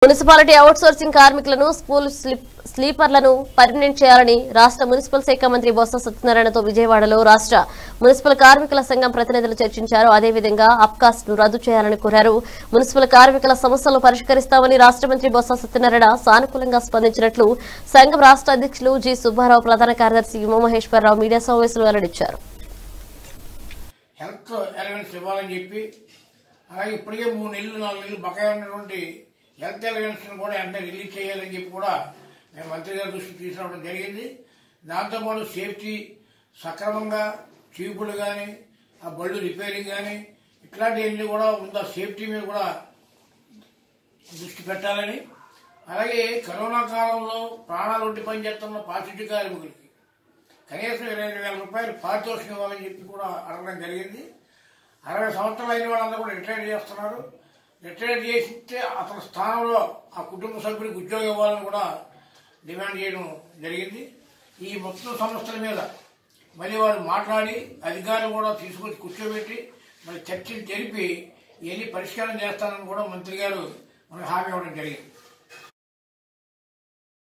municipality outsourcing కార్మికులను school స్లిప్ స్లీపర్లను పర్మనెంట్ చేయాలని రాష్ట్ర మున్సిపల్ శాఖ మంత్రి బొత్స సత్యనారాయణతో విజయవాడలో రాష్ట్ర మున్సిపల్ కార్మికుల సంఘం ప్రతినిధులు చర్చించారు అదేవిధంగా అప్కాస్ట్ ను రద్దు చేయాలని కోరారు మున్సిపల్ కార్మికుల సమస్యలను పరిష్కరిస్తామని రాష్ట్ర మంత్రి బొత్స సత్యనారాయణ సానుకూలంగా స్పందించినట్లు సంఘం రాష్ట్ర అధ్యక్షులు జి సుబ్బారావు ప్రధాన కార్యదర్శి ఉమామహేశ్వరరావు మీడియా సమావేశంలో వెల్లడించారు హెల్త్ ఎలవెన్స్ ఇవ్వాలని చెప్పి అలాగే ఇప్పటికే మూడు నెలలు నాలుగు నెలలు బకాయి ఉన్నటువంటి హెల్త్ ఎలవెన్స్ కూడా వెంటనే రిలీజ్ చేయాలని చెప్పి కూడా మేము మంత్రి గారి దృష్టికి తీసుకురావడం జరిగింది దాంతోపాటు సేఫ్టీ సక్రమంగా ట్యూబులు కానీ ఆ బళ్ళు రిపేరింగ్ కానీ ఇట్లాంటివన్నీ కూడా ఉందా సేఫ్టీ మీద కూడా దృష్టి పెట్టాలని అలాగే కరోనా కాలంలో ప్రాణాలు ఉండి పనిచేస్తున్న పారిశుద్ధ్య కార్మికులకి కనీసం ఇరవై ఐదు వేల రూపాయలు పారితోషికం ఇవ్వాలని చెప్పి కూడా అడగడం జరిగింది అరవై సంవత్సరాలు అయిన వాళ్ళందరూ కూడా రిటైర్ చేస్తున్నారు రిటైర్ చేసిస్తే అతని స్థానంలో ఆ కుటుంబ సభ్యుడికి ఉద్యోగం ఇవ్వాలని కూడా డిమాండ్ చేయడం జరిగింది ఈ మొత్తం సమస్యల మీద మళ్ళీ వారు మాట్లాడి అధికారులు కూడా తీసుకొచ్చి కూర్చోబెట్టి మరి చర్చలు జరిపి ఇవన్నీ పరిష్కారం చేస్తానని కూడా మంత్రి గారు మనకు హామీ ఇవ్వడం జరిగింది